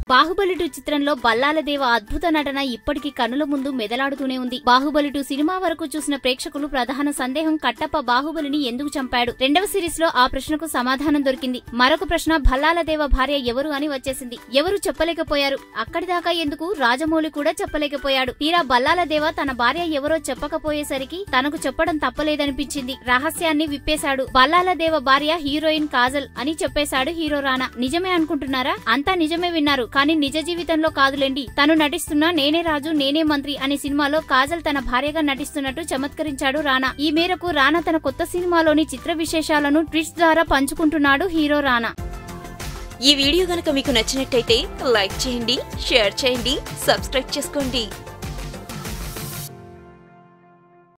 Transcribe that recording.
Baahubali two చిత్రంలో బల్లాల దేవ అద్భుత నటన ఇప్పటికీ కనుల ముందు మెదలాడుతూనే ఉంది బాహుబలి టూ సినిమా వరకు చూసిన ప్రేక్షకులు ప్రధాన సందేహం కట్టప్ప బాహుబలిని ఎందుకు చంపాడు రెండవ సిరీస్ లో ఆ ప్రశ్నకు సమాధానం దొరికింది మరొక ప్రశ్న భల్లాల దేవ భార్య ఎవరు అని వచ్చేసింది ఎవరు చెప్పలేకపోయారు అక్కడిదాకా ఎందుకు రాజమౌళి కూడా చెప్పలేకపోయాడు తీరా బల్లాల దేవ తన భార్య ఎవరో చెప్పకపోయేసరికి తనకు చెప్పడం తప్పలేదనిపించింది రహస్యాన్ని విప్పేశాడు బల్లాల దేవ భార్య హీరోయిన్ కాజల్ అని చెప్పేశాడు హీరో రానా నిజమే అనుకుంటున్నారా అంతా నిజమే విన్నారు కానీ నిజ జీవితంలో కాదులేండి తను నటిస్తున్న నేనే రాజు నేనే మంత్రి అనే సినిమాలో కాజల్ తన భార్యగా నటిస్తున్నట్టు చమత్కరించాడు రానా ఈ మేరకు రానా తన కొత్త సినిమాలోని చిత్ర విశేషాలను ట్విట్స్ ద్వారా పంచుకుంటున్నాడు హీరో రానా ఈ వీడియో గనక మీకు నచ్చినట్టయితే లైక్ చేయండి షేర్ చేయండి సబ్స్క్రైబ్ చేసుకోండి